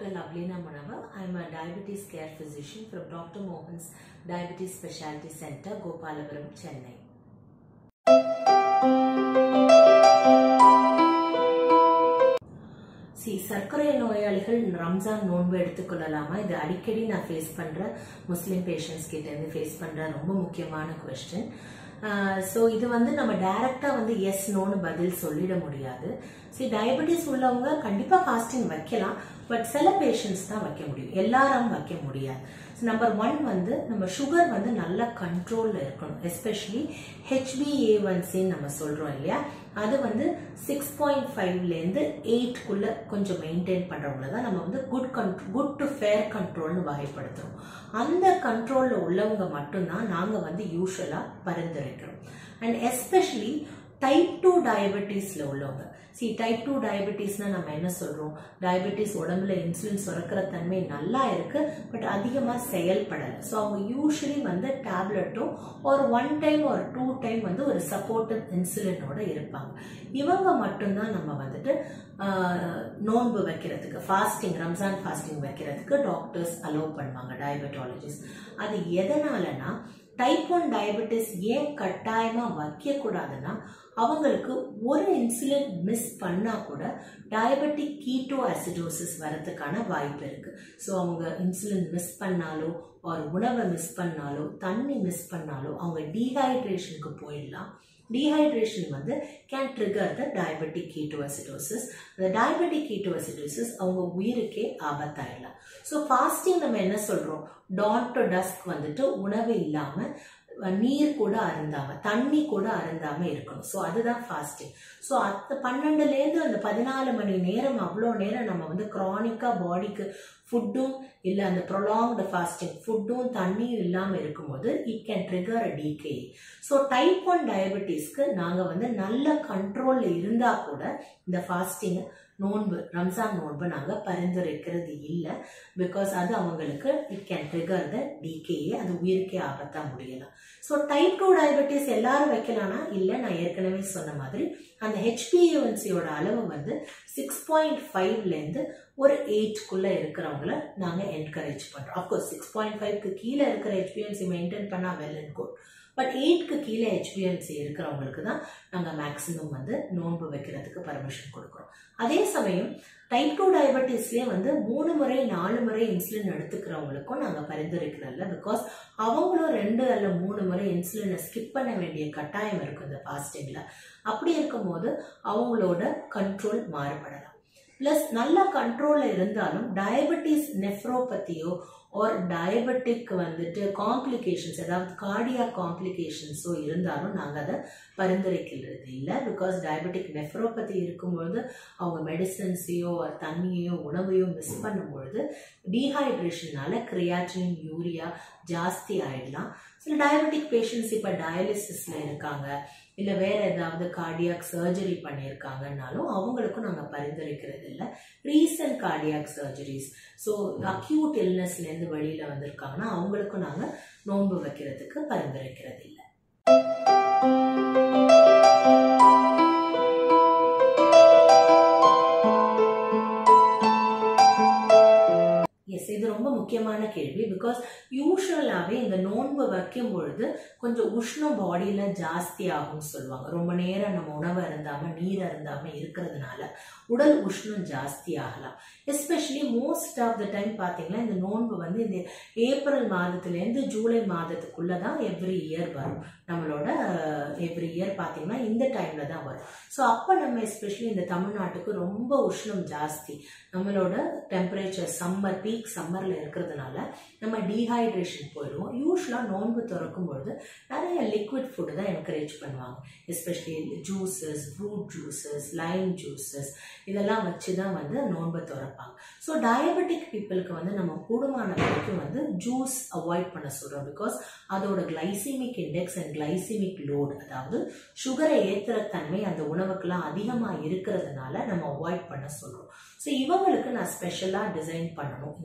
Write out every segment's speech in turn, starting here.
Dr. Lavlina Munava. I'm a diabetes care physician from Dr. Mohan's Diabetes Specialty Center, Gopalapuram, Chennai. சி சர்க்கரை நோயாளிகள் ரம்ஜான் நோன்பு எடுத்துக்கொள்ளலாமா இது அடிக்கடி நான் ஃபேஸ் பண்ற முஸ்லீம் பேஷண்ட்ஸ் கிட்ட இருந்து ஃபேஸ் பண்ற ரொம்ப முக்கியமான கொஸ்டின் ஸோ இது வந்து நம்ம டைரக்டா வந்து எஸ் நோன்னு பதில் சொல்லிட முடியாது சரி டயபெட்டிஸ் உள்ளவங்க கண்டிப்பா ஃபாஸ்டிங் வைக்கலாம் பட் சில பேஷண்ட்ஸ் தான் வைக்க முடியும் எல்லாரும் வைக்க முடியாது நம்பர் ஒன் வந்து நம்ம சுகர் வந்து நல்ல கண்ட்ரோல்ல இருக்கணும் எஸ்பெஷலி ஹெச்பிஏஒன்சின்னு நம்ம சொல்றோம் இல்லையா அது வந்து சிக்ஸ் பாயிண்ட் ஃபைவ்லேருந்து எயிட்குள்ள கொஞ்சம் மெயின்டைன் பண்றவங்கள தான் நம்ம வந்து good control good to fair கண்ட்ரோல்னு வகைப்படுத்துறோம் அந்த கண்ட்ரோல்ல உள்ளவங்க மட்டும்தான் நாங்க வந்து யூஸ்வலா பரிந்துரைக்கிறோம் அண்ட் எஸ்பெஷலி டைப் டூ டயபெட்டிஸ்ல உள்ளவங்க சி டைப் டூ டயபெட்டிஸ்னா நம்ம என்ன சொல்றோம் டயபெட்டிஸ் உடம்புல இன்சுலின் சுரக்கிற தன்மை நல்லா இருக்கு பட் அதிகமாக செயல்படலை ஸோ அவங்க யூஸ்வலி வந்து டேப்லெட்டும் ஒரு ஒன் டைம் ஒரு டூ டைம் வந்து ஒரு சப்போர்ட்டிவ் இன்சுலினோட இருப்பாங்க இவங்க மட்டும்தான் நம்ம வந்துட்டு நோன்பு வைக்கிறதுக்கு ஃபாஸ்டிங் ரம்ஜான் ஃபாஸ்டிங் வைக்கிறதுக்கு டாக்டர்ஸ் அலோவ் பண்ணுவாங்க டயபெட்டாலஜிஸ்ட் அது எதனாலனா டைப் ஒன் டயபெட்டிஸ் ஏன் கட்டாயமா வைக்க கூடாதுன்னா அவங்களுக்கு ஒரு இன்சுலின் மிஸ் பண்ணா கூட டயபெட்டிக் கீட்டோ அசிடோசிஸ் வரதுக்கான வாய்ப்பு இருக்கு ஸோ அவங்க இன்சுலின் மிஸ் பண்ணாலோ ஒரு உணவை மிஸ் பண்ணாலோ தண்ணி மிஸ் பண்ணாலோ அவங்க டீஹைட்ரேஷனுக்கு போயிடலாம் டீஹைட்ரேஷன் வந்து can trigger the diabetic ketoacidosis அந்த டயபெட்டிக் கீட்டோஅசிடோசிஸ் அவங்க உயிருக்கே ஆபத்தாயிடலாம் ஸோ ஃபாஸ்டிங் நம்ம என்ன சொல்றோம் டான் டு டஸ்க் வந்துட்டு உணவு இல்லாம நீர் கூட அருந்தாம தண்ணி கூட அருந்தாம இருக்கணும் ஸோ அதுதான் ஃபாஸ்டிங் ஸோ அத்த பன்னெண்டுலேருந்து அந்த பதினாலு மணி நேரம் அவ்வளோ நேரம் நம்ம வந்து க்ரானிக்கா பாடிக்கு ஃபுட்டும் இல்லை அந்த ப்ரொலாங்டு ஃபாஸ்டிங் ஃபுட்டும் தண்ணியும் இல்லாமல் இருக்கும்போது it can trigger a DK so type one டயபெட்டிஸ்க்கு நாங்கள் வந்து நல்ல கண்ட்ரோலில் இருந்தால் கூட இந்த ஃபாஸ்டிங் நோன்பு ரம்ஜான் நோன்பு நாங்கள் பரிந்துரைக்கிறது இல்லை பிகாஸ் அது அவங்களுக்கு இட் கேன் ட்ரிகர் த டிகேயே அது உயிருக்கே ஆபத்தாக முடியலாம் ஸோ டைப் டூ டயபெட்டிஸ் எல்லாரும் வைக்கலாம்னா இல்லை நான் ஏற்கனவே சொன்ன மாதிரி அந்த ஹெச்பிஏவன்சியோட அளவு வந்து சிக்ஸ் பாயிண்ட் ஃபைவ்லேருந்து ஒரு எயிட்குள்ளே இருக்கிறவங்கள நாங்கள் என்கரேஜ் பண்ணுறோம் அஃப்கோர்ஸ் சிக்ஸ் பாயிண்ட் ஃபைவ்க்கு கீழே இருக்கிற ஹெச்பிஎன்சி மெயின்டைன் பண்ணால் வெல் அண்ட் குட் பட் எயிட்க்கு கீழே ஹெச்பிஎன்சி இருக்கிறவங்களுக்கு தான் நாங்கள் மேக்ஸிமம் வந்து நோன்பு வைக்கிறதுக்கு பர்மிஷன் கொடுக்குறோம் அதே சமயம் டைப் டூ டயபெட்டிஸ்லேயே வந்து மூணு முறை நாலு முறை இன்சுலின் எடுத்துக்கிறவங்களுக்கும் நாங்கள் பரிந்துரைக்கிறதில்ல பிகாஸ் அவங்களும் ரெண்டு அல்ல மூணு முறை இன்சுலினை ஸ்கிப் பண்ண வேண்டிய கட்டாயம் இருக்கும் இந்த ஃபாஸ்டிங்கில் அப்படி இருக்கும்போது அவங்களோட கண்ட்ரோல் மாறுபடலாம் ப்ளஸ் நல்ல கண்ட்ரோலில் இருந்தாலும் டயபெட்டிஸ் நெஃப்ரோபத்தியோ ஒரு டயபெட்டிக் வந்துட்டு காம்ப்ளிகேஷன்ஸ் அதாவது கார்டியா காம்ப்ளிகேஷன்ஸோ இருந்தாலும் நாங்கள் அதை பரிந்துரைக்கிறது இல்லை பிகாஸ் டயபெட்டிக் நெஃப்ரோபதி இருக்கும்பொழுது அவங்க மெடிசன்ஸையோ தண்ணியோ உணவையோ மிஸ் பண்ணும்பொழுது டீஹைட்ரேஷனால கிரியாட்டின் யூரியா ஜாஸ்தி ஆயிடலாம் சில டயபெட்டிக் பேஷண்ட்ஸ் இப்போ டயாலிசிஸில் இருக்காங்க இல்லை வேற ஏதாவது கார்டியாக் சர்ஜரி பண்ணியிருக்காங்கன்னாலும் அவங்களுக்கும் நாங்கள் பரிந்துரைக்கிறது இல்லை recent cardiac surgeries so acute இல்னஸ்லேருந்து வெளியில் வந்திருக்காங்கன்னா அவங்களுக்கும் நாங்கள் நோன்பு வைக்கிறதுக்கு பரிந்துரைக்கிறது இல்லை எஸ் இது ரொம்ப முக்கியமான கேள்வி பிகாஸ் யூஸ்வலாகவே இந்த நோன்பு வைக்கும் பொழுது கொஞ்சம் உஷ்ணம் பாடியில் ஜாஸ்தி ஆகும்னு சொல்லுவாங்க ரொம்ப நேரம் நம்ம உணவு அருந்தாமல் நீர் அருந்தாமல் இருக்கிறதுனால உடல் உஷ்ணம் ஜாஸ்தி ஆகலாம் especially most of the time பார்த்தீங்கன்னா இந்த நோன்பு வந்து இந்த ஏப்ரல் மாதத்துலேருந்து ஜூலை மாதத்துக்குள்ளே தான் எவ்ரி இயர் வரும் நம்மளோட எவ்ரி இயர் பார்த்தீங்கன்னா இந்த டைமில் தான் வரும் ஸோ அப்போ நம்ம எஸ்பெஷலி இந்த தமிழ்நாட்டுக்கு ரொம்ப உஷ்ணம் ஜாஸ்தி நம்மளோட டெம்பரேச்சர் சம்மர் பீக் சம்மரில் இருக்கிறதுனால நம்ம டீஹைட்ரேஷன் போயிடுவோம் யூஸ்வலாக நோன்பு திறக்கும் பொழுது நிறைய லிக்விட் ஃபுட்டு தான் என்கரேஜ் பண்ணுவாங்க especially juices fruit juices lime juices இதெல்லாம் வச்சு தான் வந்து நோன்பை திறப்பாங்க ஸோ டயபெட்டிக் பீப்புளுக்கு வந்து நம்ம கூடுமான வரைக்கும் வந்து ஜூஸ் அவாய்ட் பண்ண சொல்கிறோம் பிகாஸ் அதோட glycemic index and glycemic load அதாவது சுகரை ஏற்றுற தன்மை அந்த உணவுக்கெல்லாம் அதிகமாக இருக்கிறதுனால நம்ம அவாய்ட் பண்ண சொல்கிறோம் ஸோ இவங்களுக்கு நான் ஸ்பெஷலாக டிசைன் பண்ணணும் நமக்கு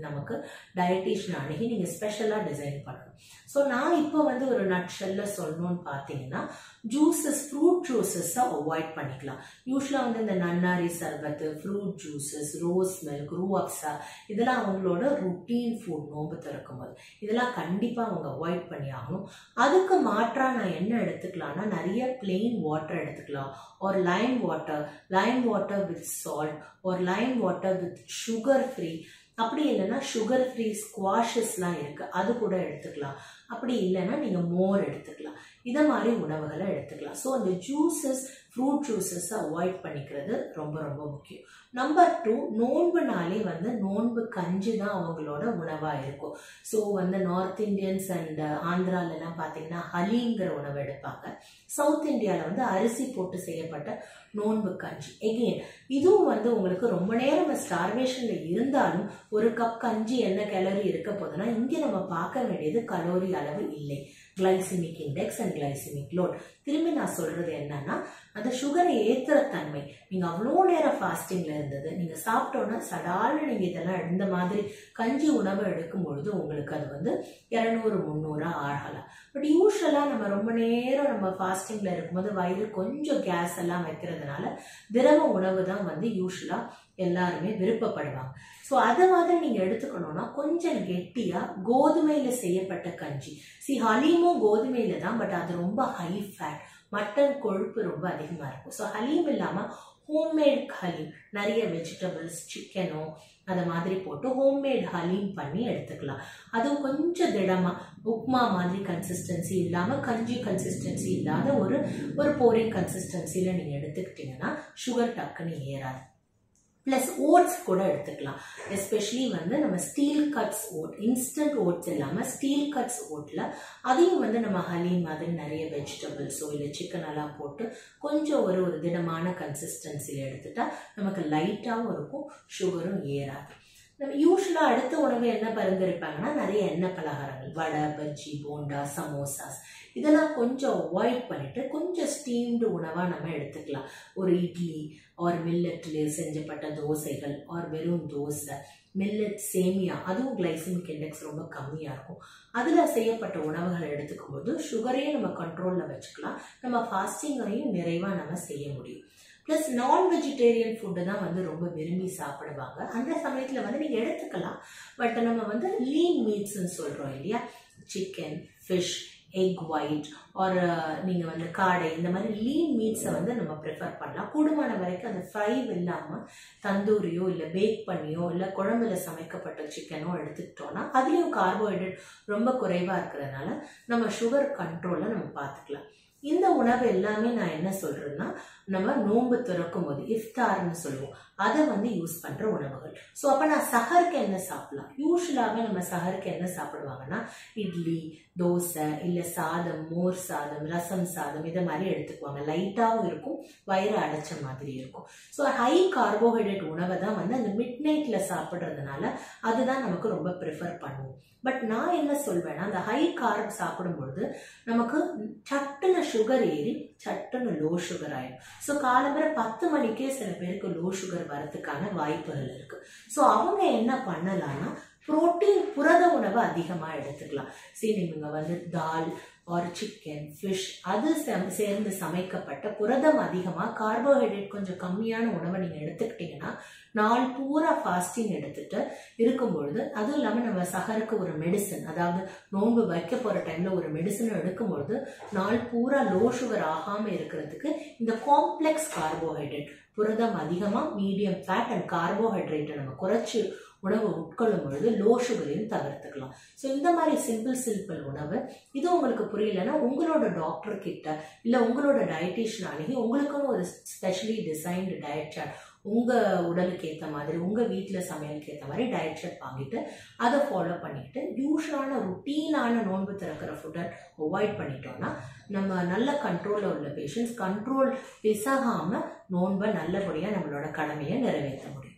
டயட்டிஷியன் அணுகி நீங்கள் ஸ்பெஷலாக டிசைன் பண்ணணும் ஸோ நான் இப்போ வந்து ஒரு நட்ஷல்ல சொல்லணும்னு பார்த்தீங்கன்னா ஜூஸஸ் ஃப்ரூட் ஜூஸஸை அவாய்ட் பண்ணிக்கலாம் யூஸ்வலாக வந்து இந்த நன்னாரி சர்பத்து ஃப்ரூட் ஜூஸஸ் ரோஸ் மில்க் ரூ அப்ஸா இதெல்லாம் அவங்களோட ருட்டீன் ஃபுட் நோம்பு திறக்கும் போது இதெல்லாம் கண்டிப்பாக அவங்க அவாய்ட் பண்ணி ஆகணும் அதுக்கு மாற்றாக நான் என்ன எடுத்துக்கலாம்னா நிறைய பிளெயின் வாட்டர் எடுத்துக்கலாம் ஒரு lime water lime water with salt ஒரு lime water with sugar free அப்படி இல்லைன்னா சுகர் ஃப்ரீ ஸ்குவாஷஸ்லாம் இருக்குது அது கூட எடுத்துக்கலாம் அப்படி இல்லைன்னா நீங்கள் மோர் எடுத்துக்கலாம் இதை மாதிரி உணவுகளை எடுத்துக்கலாம் ஸோ அந்த ஜூஸஸ் ஃப்ரூட் ஜூஸஸை அவாய்ட் பண்ணிக்கிறது ரொம்ப ரொம்ப முக்கியம் நம்பர் டூ நோன்புனாலே வந்து நோன்பு கஞ்சி தான் அவங்களோட உணவாக இருக்கும் ஸோ வந்து நார்த் இந்தியன்ஸ் அண்ட் ஆந்திராலெல்லாம் பார்த்தீங்கன்னா ஹலிங்கிற உணவு எடுப்பாங்க சவுத் இந்தியாவில் வந்து அரிசி போட்டு செய்யப்பட்ட நோன்பு கஞ்சி எகெயின் இதுவும் வந்து உங்களுக்கு ரொம்ப நேரம் ஸ்டார்வேஷனில் இருந்தாலும் ஒரு கப் கஞ்சி என்ன கேலரி இருக்க போதுன்னா இங்கே நம்ம பார்க்க வேண்டியது கலோரி அளவு இல்லை glycemic index and glycemic load திரும்பி நான் சொல்றது என்னன்னா அந்த சுகரை ஏத்துற தன்மை நீங்க அவ்வளோ நேரம் ஃபாஸ்டிங்ல இருந்தது நீங்க சாப்பிட்டோன்னா சடால்னு நீங்க இதெல்லாம் இந்த மாதிரி கஞ்சி உணவு எடுக்கும் பொழுது உங்களுக்கு அது வந்து இரநூறு முந்நூறா ஆகலாம் பட் யூஸ்வலா நம்ம ரொம்ப நேரம் நம்ம ஃபாஸ்டிங்ல இருக்கும்போது வயிறு கொஞ்சம் கேஸ் எல்லாம் வைக்கிறதுனால திரவ உணவு தான் வந்து யூஸ்வலா எல்லாருமே விருப்பப்படுவாங்க ஸோ அதை மாதிரி நீங்கள் எடுத்துக்கணும்னா கொஞ்சம் கெட்டியாக கோதுமையில் செய்யப்பட்ட கஞ்சி சி ஹலீமும் கோதுமையில தான் பட் அது ரொம்ப ஹை ஃபேட் மட்டன் கொழுப்பு ரொம்ப அதிகமாக இருக்கும் ஸோ ஹலீம் இல்லாமல் ஹோம்மேட் ஹலீம் நிறைய வெஜிடபிள்ஸ் சிக்கனோ அதை மாதிரி போட்டு ஹோம்மேட் ஹலீம் பண்ணி எடுத்துக்கலாம் அதுவும் கொஞ்சம் திடமாக உப்மா மாதிரி கன்சிஸ்டன்சி இல்லாமல் கஞ்சி கன்சிஸ்டன்சி இல்லாத ஒரு ஒரு போரிங் கன்சிஸ்டன்சியில் நீங்கள் எடுத்துக்கிட்டிங்கன்னா சுகர் டக்குன்னு ஏறாது ப்ளஸ் ஓட்ஸ் கூட எடுத்துக்கலாம் எஸ்பெஷலி வந்து நம்ம steel cuts oat instant oats இல்லாமல் ஸ்டீல் கட்ஸ் ஓட்டில் அதையும் வந்து நம்ம ஹலீம் மாதிரி நிறைய வெஜிடபிள்ஸோ இல்லை சிக்கன் எல்லாம் போட்டு கொஞ்சம் ஒரு ஒரு திடமான கன்சிஸ்டன்சியில் எடுத்துட்டா நமக்கு லைட்டாகவும் இருக்கும் சுகரும் ஏறாது நம்ம யூஸ்வலாக அடுத்த உணவு என்ன பரிந்துரைப்பாங்கன்னா நிறைய எண்ணெய் பலகாரங்கள் வடை பஜ்ஜி போண்டா சமோசாஸ் இதெல்லாம் கொஞ்சம் அவாய்ட் பண்ணிட்டு கொஞ்சம் ஸ்டீம்டு உணவாக நம்ம எடுத்துக்கலாம் ஒரு இட்லி ஆர் மில்லட்ல செஞ்சப்பட்ட தோசைகள் ஆர் வெறும் தோசை மில்லட் சேமியா அதுவும் கிளைசிமிக் இண்டெக்ஸ் ரொம்ப கம்மியாக இருக்கும் அதில் செய்யப்பட்ட உணவுகளை எடுத்துக்கும் போது சுகரையும் நம்ம கண்ட்ரோலில் வச்சுக்கலாம் நம்ம ஃபாஸ்டிங்கையும் நிறைவாக நம்ம செய்ய முடியும் ப்ளஸ் நான் வெஜிடேரியன் ஃபுட்டு தான் வந்து ரொம்ப விரும்பி சாப்பிடுவாங்க அந்த சமயத்தில் வந்து நீங்கள் எடுத்துக்கலாம் பட் நம்ம வந்து லீன் மீட்ஸ்ன்னு சொல்கிறோம் இல்லையா சிக்கன் ஃபிஷ் எக் ஒயிட் ஒரு நீங்கள் வந்து காடை இந்த மாதிரி லீன் மீட்ஸை வந்து நம்ம ப்ரிஃபர் பண்ணலாம் கூடுமான வரைக்கும் அந்த ஃப்ரை இல்லாமல் தந்தூரியோ இல்லை பேக் பண்ணியோ இல்லை குழம்புல சமைக்கப்பட்ட சிக்கனோ எடுத்துக்கிட்டோன்னா அதுலேயும் கார்போஹைட்ரேட் ரொம்ப குறைவாக இருக்கிறதுனால நம்ம சுகர் கண்ட்ரோலை நம்ம பார்த்துக்கலாம் இந்த உணவு எல்லாமே நான் என்ன சொல்றேன்னா நம்ம நோன்பு திறக்கும் போது இஃப்தார்னு சொல்லுவோம் அதை வந்து யூஸ் பண்ற உணவுகள் ஸோ அப்போ நான் சஹருக்கு என்ன சாப்பிடலாம் யூஸ்வலாகவே நம்ம சஹருக்கு என்ன சாப்பிடுவாங்கன்னா இட்லி தோசை இல்லை சாதம் மோர் சாதம் ரசம் சாதம் இதை மாதிரி எடுத்துக்குவாங்க லைட்டாகவும் இருக்கும் வயிறு அடைச்ச மாதிரி இருக்கும் ஸோ ஹை கார்போஹைட்ரேட் உணவை தான் வந்து அந்த மிட் நைட்டில் சாப்பிட்றதுனால அதுதான் நமக்கு ரொம்ப ப்ரிஃபர் பண்ணுவோம் பட் நான் என்ன சொல்வேன்னா அந்த ஹை கார்ப் சாப்பிடும்பொழுது நமக்கு சட்டுன்னு சுகர் ஏறி சட்டுன்னு லோ சுகர் ஆயிடும் ஸோ காலம்பரை பத்து மணிக்கே சில பேருக்கு லோ சுகர் வரதுக்கான வாய்ப்புகள் இருக்கு ஸோ அவங்க என்ன பண்ணலாம்னா புரோட்டீன் புரத உணவை அதிகமாக எடுத்துக்கலாம் சரி நீங்கள் வந்து தால் ஆர் சிக்கன் ஃபிஷ் அது செம்- சேர்ந்து சமைக்கப்பட்ட புரதம் அதிகமாக கார்போஹைட்ரேட் கொஞ்சம் கம்மியான உணவை நீங்கள் எடுத்துக்கிட்டீங்கன்னா நாள் பூரா ஃபாஸ்டிங் எடுத்துட்டு இருக்கும்பொழுது அதுவும் இல்லாமல் நம்ம சகருக்கு ஒரு மெடிசன் அதாவது நோன்பு வைக்க போகிற டைமில் ஒரு மெடிசன் எடுக்கும்பொழுது நாள் பூரா லோ சுகர் ஆகாமல் இருக்கிறதுக்கு இந்த காம்ப்ளெக்ஸ் கார்போஹைட்ரேட் புரதம் அதிகமாக மீடியம் ஃபேட் அண்ட் கார்போஹைட்ரேட்டை நம்ம குறைச்சி உணவு உட்கொள்ளும் பொழுது லோ சுகரையும் தவிர்த்துக்கலாம் ஸோ இந்த மாதிரி சிம்பிள் சிம்பிள் உணவு இது உங்களுக்கு புரியலன்னா உங்களோட டாக்டர் கிட்ட இல்லை உங்களோட டயட்டிஷியன் அணுகி உங்களுக்குன்னு ஒரு ஸ்பெஷலி டிசைன்டு டயட் சார்ட் உங்கள் உடலுக்கு ஏற்ற மாதிரி உங்கள் வீட்டில் சமையலுக்கு ஏற்ற மாதிரி டயட் சார்ட் வாங்கிட்டு அதை ஃபாலோ பண்ணிக்கிட்டு யூஸ்வலான ருட்டீனான நோன்பு திறக்கிற ஃபுட்டை அவாய்ட் பண்ணிட்டோம்னா நம்ம நல்ல கண்ட்ரோலில் உள்ள பேஷண்ட்ஸ் கண்ட்ரோல் பிசகாமல் நோன்பை நல்லபடியாக நம்மளோட கடமையை நிறைவேற்ற முடியும்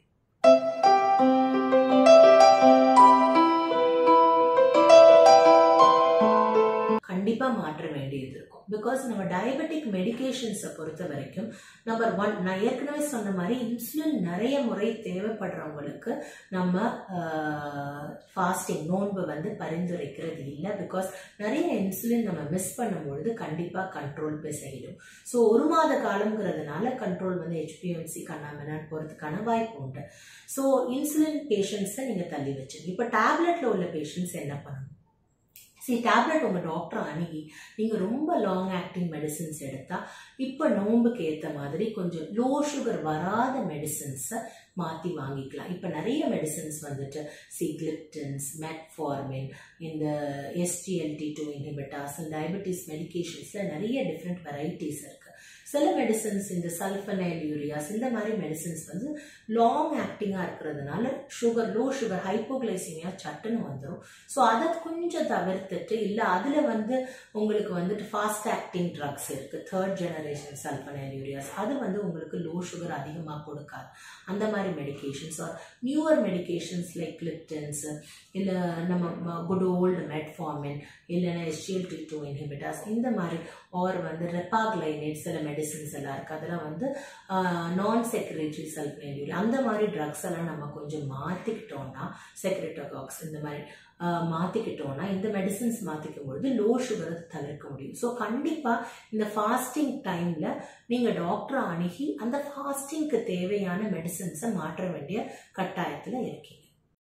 கண்டிப்பாக மாற்ற வேண்டியது இருக்கும் பிகாஸ் நம்ம டயபெட்டிக் மெடிகேஷன்ஸை பொறுத்த வரைக்கும் நம்பர் ஒன் நான் ஏற்கனவே சொன்ன மாதிரி இன்சுலின் நிறைய முறை தேவைப்படுறவங்களுக்கு நம்ம ஃபாஸ்டிங் நோன்பு வந்து பரிந்துரைக்கிறது இல்லை பிகாஸ் நிறைய இன்சுலின் நம்ம மிஸ் பண்ணும்பொழுது கண்டிப்பாக கண்ட்ரோல் போய் செய்யும் ஸோ ஒரு மாத காலங்கிறதுனால கண்ட்ரோல் வந்து ஹெச்பிஎம்சி கண்ணாமனான்னு போகிறதுக்கான வாய்ப்பு உண்டு ஸோ இன்சுலின் பேஷண்ட்ஸை நீங்கள் தள்ளி வச்சுங்க இப்போ டேப்லெட்டில் உள்ள பேஷண்ட்ஸ் என்ன பண்ணணும் சரி டேப்லெட் உங்கள் டாக்டரை அணுகி நீங்கள் ரொம்ப லாங் ஆக்டிங் மெடிசின்ஸ் எடுத்தால் இப்போ நோம்புக்கு ஏற்ற மாதிரி கொஞ்சம் லோ சுகர் வராத மெடிசின்ஸை மாற்றி வாங்கிக்கலாம் இப்போ நிறைய மெடிசின்ஸ் வந்துட்டு சிக்லிப்டன்ஸ் மெட்ஃபார்மின் இந்த எஸ்டிஎல்டி டூ இன்ஹிபிட்டாஸ் டயபெட்டிஸ் மெடிகேஷன்ஸில் நிறைய டிஃப்ரெண்ட் வெரைட்டிஸ் இருக்குது சில மெடிசன்ஸ் இந்த சல்ஃபனைல் யூரியாஸ் இந்த மாதிரி மெடிசன்ஸ் வந்து லாங் ஆக்டிங்காக இருக்கிறதுனால சுகர் லோ சுகர் ஹைப்போகிளைசிமியா சட்டுன்னு வந்துடும் ஸோ அதை கொஞ்சம் தவிர்த்துட்டு இல்லை அதில் வந்து உங்களுக்கு வந்துட்டு ஃபாஸ்ட் ஆக்டிங் ட்ரக்ஸ் இருக்குது தேர்ட் ஜெனரேஷன் சல்ஃபனைல் யூரியாஸ் அது வந்து உங்களுக்கு லோ சுகர் அதிகமாக கொடுக்காது அந்த மாதிரி medications or newer medications like gliptins இல்லை நம்ம குட் ஓல்டு மெட்ஃபார்மின் இல்லைன்னா எஸ்டிஎல்டி டூ இன்ஹிபிட்டாஸ் இந்த மாதிரி ஆர் வந்து ரெப்பாக்லைனேட் சில மெடிசின்ஸ் எல்லாம் இருக்குது அதெல்லாம் வந்து நான் செக்ரேட்டரி சல்ஃபனைல் அந்த மாதிரி ட்ரக்ஸ் எல்லாம் நம்ம கொஞ்சம் மாற்றிக்கிட்டோம்னா செக்ரெட்டோகாக்ஸ் இந்த மாதிரி மாற்றிக்கிட்டோம்னா இந்த மெடிசின்ஸ் மாற்றிக்கும் பொழுது லோ சுகரை தவிர்க்க முடியும் ஸோ கண்டிப்பாக இந்த ஃபாஸ்டிங் டைமில் நீங்கள் டாக்டரை அணுகி அந்த ஃபாஸ்டிங்க்கு தேவையான மெடிசின்ஸை மாற்ற வேண்டிய கட்டாயத்தில் இருக்கீங்க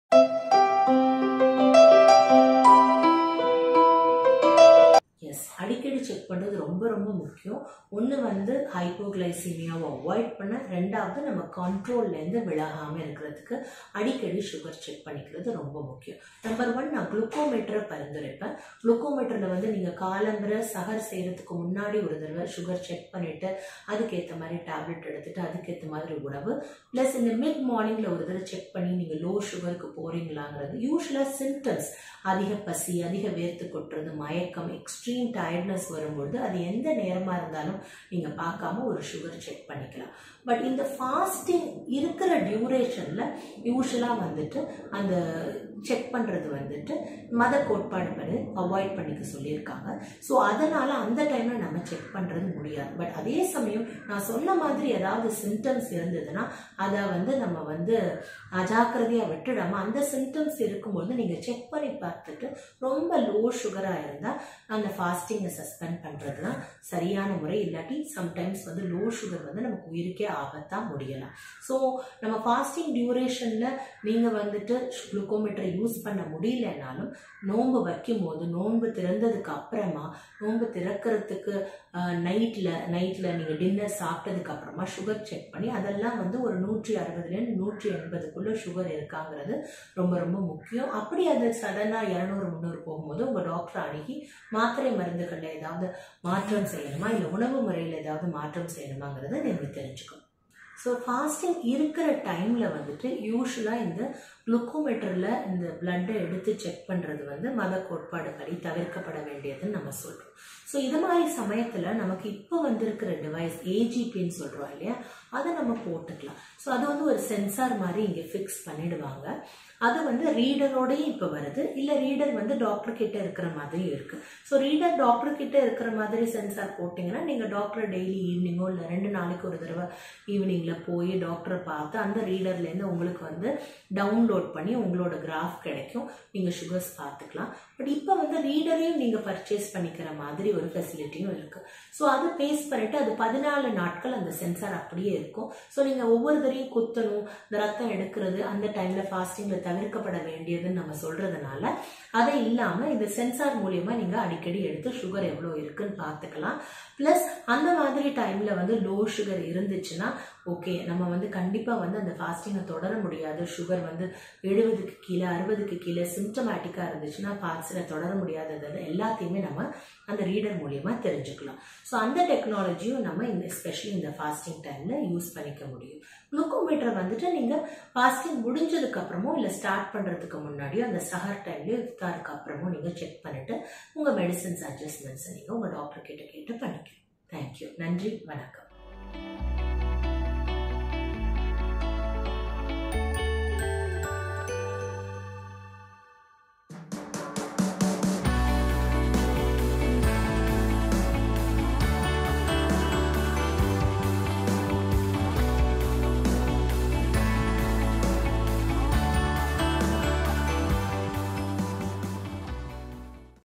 எஸ் அடிக்கடி செக் பண்ணுறது ரொம்ப ரொம்ப முக்கியம் ஒன்று வந்து ஹைப்போகிளைசீமியாவை அவாய்ட் பண்ண ரெண்டாவது நம்ம கண்ட்ரோல்லேருந்து விலகாமல் இருக்கிறதுக்கு அடிக்கடி சுகர் செக் பண்ணிக்கிறது ரொம்ப முக்கியம் நம்பர் ஒன் நான் குளுக்கோமீட்டரை பரிந்துரைப்பேன் குளுக்கோமீட்டரில் வந்து நீங்கள் காலம்பரை சகர் செய்கிறதுக்கு முன்னாடி ஒரு தடவை சுகர் செக் பண்ணிவிட்டு அதுக்கேற்ற மாதிரி டேப்லெட் எடுத்துகிட்டு அதுக்கேற்ற மாதிரி உணவு ப்ளஸ் இந்த மிட் மார்னிங்கில் ஒரு தடவை செக் பண்ணி நீங்கள் லோ சுகருக்கு போகிறீங்களாங்கிறது யூஸ்வலாக சிம்டம்ஸ் அதிக பசி அதிக வேர்த்து கொட்டுறது மயக்கம் எக்ஸ்ட்ரீம் டயர்ட்னஸ் வரும்பொழுது அது எந்த நேரமாக இருந்தாலும் நீங்கள் பார்க்காம ஒரு சுகர் செக் பண்ணிக்கலாம் பட் இந்த ஃபாஸ்டிங் இருக்கிற டியூரேஷனில் யூஸ்வலாக வந்துட்டு அந்த செக் பண்ணுறது வந்துட்டு மத கோட்பாடு படி அவாய்ட் பண்ணிக்க சொல்லியிருக்காங்க ஸோ அதனால் அந்த டைமில் நம்ம செக் பண்ணுறது முடியாது பட் அதே சமயம் நான் சொன்ன மாதிரி ஏதாவது சிம்டம்ஸ் இருந்ததுன்னா அதை வந்து நம்ம வந்து அஜாக்கிரதையாக விட்டுடாமல் அந்த சிம்டம்ஸ் இருக்கும்போது நீங்கள் செக் பண்ணி பார்த்துட்டு ரொம்ப லோ சுகராக இருந்தால் அந்த ஃபாஸ்டிங்கை சஸ்பெண்ட் பண்ணுறது தான் சரியான முறை இல்லாட்டி சம்டைம்ஸ் வந்து லோ சுகர் வந்து நமக்கு உயிருக்கே ஆபத்தாக முடியலாம் ஸோ நம்ம ஃபாஸ்டிங் டியூரேஷனில் நீங்கள் வந்துட்டு குளுக்கோமீட்டரை யூஸ் பண்ண முடியலனாலும் நோன்பு வைக்கும் போது நோன்பு திறந்ததுக்கு அப்புறமா நோன்பு திறக்கிறதுக்கு நைட்டில் நைட்டில் நீங்கள் டின்னர் சாப்பிட்டதுக்கு அப்புறமா சுகர் செக் பண்ணி அதெல்லாம் வந்து ஒரு நூற்றி அறுபதுலேருந்து நூற்றி எண்பதுக்குள்ளே சுகர் இருக்காங்கிறது ரொம்ப ரொம்ப முக்கியம் அப்படி அது சடனாக இரநூறு முந்நூறு போகும்போது உங்கள் டாக்டர் அணுகி மாத்திரை மருந்துகளில் ஏதாவது மாற்றம் செய்யணுமா இல்லை உணவு முறையில் ஏதாவது மாற்றம் செய்யணுமாங்கிறத நீங்கள் தெரிஞ்சுக்கணும் ஸோ ஃபாஸ்டிங் இருக்கிற டைமில் வந்துட்டு யூஸ்வலாக இந்த குளுக்கோமீட்டரில் இந்த பிளட்டை எடுத்து செக் பண்ணுறது வந்து மத கோட்பாடுபடி தவிர்க்கப்பட வேண்டியதுன்னு நம்ம சொல்கிறோம் ஸோ இது மாதிரி சமயத்தில் நமக்கு இப்போ வந்திருக்கிற டிவைஸ் ஏஜிபின்னு சொல்கிறோம் இல்லையா அதை நம்ம போட்டுக்கலாம் ஸோ அது வந்து ஒரு சென்சார் மாதிரி இங்கே ஃபிக்ஸ் பண்ணிடுவாங்க அது வந்து ரீடரோடையும் இப்போ வருது இல்லை ரீடர் வந்து டாக்டர் கிட்ட இருக்கிற மாதிரி இருக்கு ஸோ ரீடர் டாக்டர் கிட்ட இருக்கிற மாதிரி சென்சார் போட்டிங்கன்னா நீங்கள் டாக்டர் டெய்லி ஈவினிங்கோ இல்லை ரெண்டு நாளைக்கு ஒரு தடவை ஈவினிங்கில் போய் டாக்டரை பார்த்து அந்த ரீடர்லேருந்து உங்களுக்கு வந்து டவுன்லோட் பண்ணி உங்களோட கிராஃப் கிடைக்கும் நீங்கள் சுகர்ஸ் பார்த்துக்கலாம் பட் இப்போ வந்து ரீடரையும் நீங்கள் பர்ச்சேஸ் பண்ணிக்கிற மாதிரி ஒரு ஃபெசிலிட்டியும் இருக்குது ஸோ அது பேஸ் பண்ணிட்டு அது பதினாலு நாட்கள் அந்த சென்சார் அப்படியே இருக்கும் ஸோ நீங்கள் ஒவ்வொரு தரையும் குத்தணும் இந்த ரத்தம் எடுக்கிறது அந்த டைமில் ஃபாஸ்டிங்கில் தவிர்க்கப்பட வேண்டியதுன்னு நம்ம சொல்கிறதுனால அதை இல்லாமல் இந்த சென்சார் மூலியமாக நீங்கள் அடிக்கடி எடுத்து சுகர் எவ்வளோ இருக்குன்னு பார்த்துக்கலாம் ப்ளஸ் அந்த மாதிரி டைமில் வந்து லோ சுகர் இருந்துச்சுன்னா ஓகே நம்ம வந்து கண்டிப்பாக வந்து அந்த ஃபாஸ்டிங்கை தொடர முடியாது சுகர் வந்து எழுபதுக்கு கீழே அறுபதுக்கு கீழே சிம்டமேட்டிக்காக இருந்துச்சுன்னா ஃபாஸ்டில் தொடர முடியாதது எல்லாத்தையுமே நம்ம அந்த ரீடர் மூலியமாக தெரிஞ்சுக்கலாம் ஸோ அந்த டெக்னாலஜியும் நம்ம இந்த எஸ்பெஷலி இந்த ஃபாஸ்டிங் டைமில் யூஸ் பண்ணிக்க முடியும் குளுக்கோமீட்டரை வந்துட்டு நீங்கள் ஃபாஸ்டிங் முடிஞ்சதுக்கு அப்புறமோ இல்லை ஸ்டார்ட் பண்ணுறதுக்கு முன்னாடியோ அந்த சஹர் டைம்லையோ இஃப்தாருக்கு அப்புறமோ நீங்கள் செக் பண்ணிவிட்டு உங்கள் மெடிசன்ஸ் அட்ஜஸ்ட்மெண்ட்ஸை நீங்கள் உங்கள் டாக்டர் கிட்ட கேட்டு பண்ணிக்கலாம் தேங்க்யூ நன்றி வணக்கம்